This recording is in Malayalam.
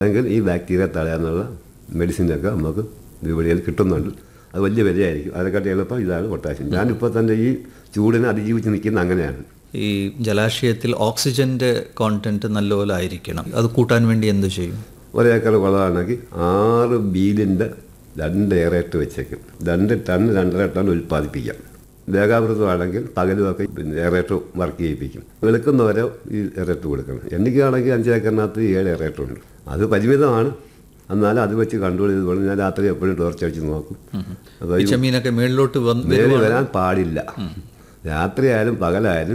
എങ്കിൽ ഈ ബാക്ടീരിയ തടയാനുള്ള മെഡിസിനൊക്കെ നമുക്ക് വിപണിയിൽ കിട്ടുന്നുണ്ട് അത് വലിയ വിലയായിരിക്കും അതിനെക്കാട്ടി എളുപ്പം ഇതാണ് പൊട്ടാഷ്യം ഞാനിപ്പോൾ തന്നെ ഈ ചൂടിനെ അതിജീവിച്ച് നിൽക്കുന്ന അങ്ങനെയാണ് ഈ ജലാശയത്തിൽ ഓക്സിജന്റെ കോണ്ടന്റ് നല്ലപോലെ ആയിരിക്കണം അത് കൂട്ടാൻ വേണ്ടി എന്ത് ചെയ്യും ഒരേക്കർ വളമാണെങ്കിൽ ആറ് ബീലിൻ്റെ രണ്ട് ഏറേറ്റ് വെച്ചേക്കും രണ്ട് ടൺ രണ്ടര ടൺ ഉൽപ്പാദിപ്പിക്കാം വേഗാവൃതമാണെങ്കിൽ പകലുമൊക്കെ പിന്നെ ഏറേറ്റ് വർക്ക് ചെയ്യിപ്പിക്കും വെളുക്കുന്നവരെ ഈ ഏറേറ്റ് കൊടുക്കണം എനിക്കാണെങ്കിൽ അഞ്ചേക്കറിനകത്ത് ഏഴ് ഏറേറ്റ് ഉണ്ട് അത് പരിമിതമാണ് എന്നാലും അത് വെച്ച് കൺട്രോൾ ചെയ്ത് പോകണം ഞാൻ രാത്രി എപ്പോഴും ടോർച്ച് അടിച്ച് നോക്കും അപ്പോൾ ഈ ചെമ്മീനൊക്കെ മേളിലോട്ട് വന്ന് മേളിൽ വരാൻ പാടില്ല രാത്രിയായാലും പകലായാലും